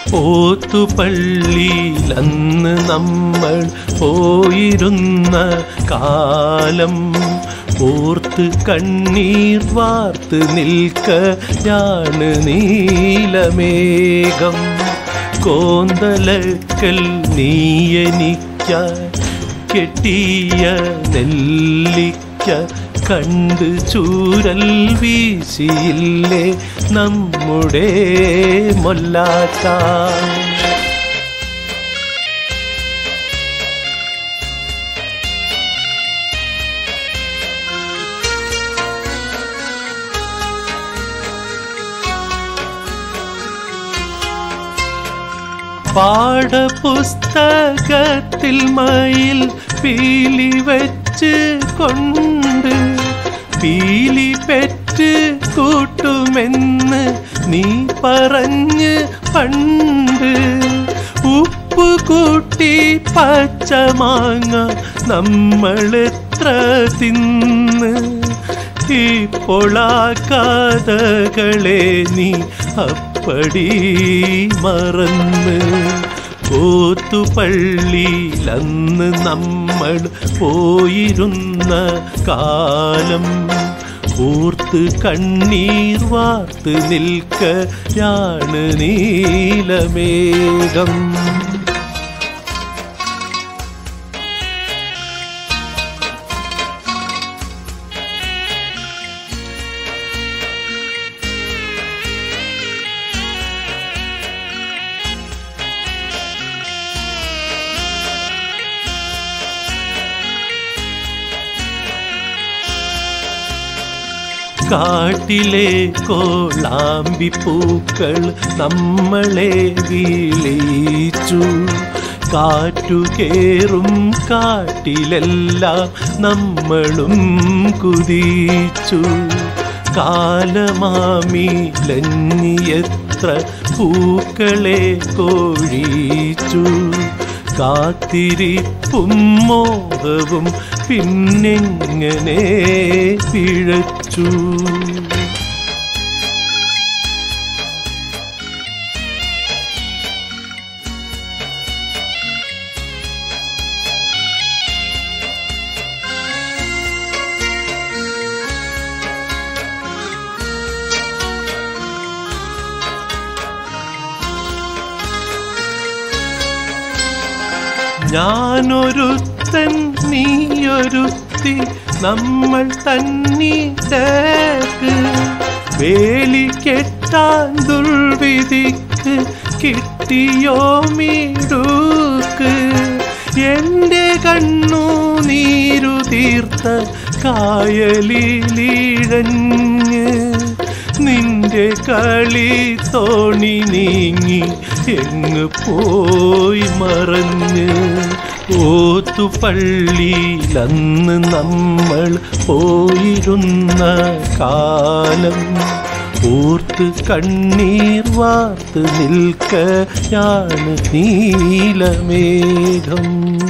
ഓത്തുപള്ളിയിൽ അന്ന് നമ്മൾ പോയിരുന്ന കാലം ഓർത്ത് കണ്ണീർ വാർത്ത് നിൽക്കയാണ് നീലമേഘം കോന്തലക്കൽ നീയനിക്കായി കെട്ടിയ നെല്ലിക്ക കണ്ട് ചൂരൽ വീശിയില്ലേ നമ്മുടെ മൊല്ലാക്ക പാഠപുസ്തകത്തിൽ മയിൽ പീലി വെച്ച് കൊണ്ട് പീലി പെറ്റ് കൂട്ടുമെന്ന് നീ പറഞ്ഞ് പണ്ട് ഉപ്പ് കൂട്ടി പച്ചമാങ്ങ നമ്മളെത്ര തിന്ന് ഇപ്പോൾ ആ കഥകളെ നീ അപ്പടി മറന്ന് ഓത്തുപള്ളിയിൽ അന്ന് നമ്മൾ പോയിരുന്ന കാലം ഓർത്ത് കണ്ണീർ വാർത്ത് നിൽക്കയാണ് നീലമേഘം കാട്ടിലെ കോളാമ്പിപ്പൂക്കൾ നമ്മളെ വിളിച്ചു കാറ്റുകേറും കാട്ടിലെല്ലാം നമ്മളും കുതിച്ചു കാലമാമിലഞ്ഞിയെത്ര പൂക്കളെ കോഴിച്ചു കാത്തിരിപ്പും മോഹവും പിന്നെങ്ങനെ പിഴച്ചു ഞാനൊരുത്തൻ നീയൊരുത്തി നമ്മൾ തന്നീടക്ക് വേലി കെട്ടാൻ ദുർവിധിക്ക് കിട്ടിയോ മീടൂക്ക് എൻ്റെ കണ്ണു നീരു തീർത്ത കായലിലിഴഞ്ഞ് നിന്റെ കളി തോണി നീങ്ങി എങ്ങ് പോയി മറഞ്ഞ് ഓത്തുപള്ളിയിൽ അന്ന് നമ്മൾ പോയിരുന്ന കാലം ഓർത്ത് കണ്ണീർ വാർത്ത് നിൽക്കയാണ് നീലമേഘം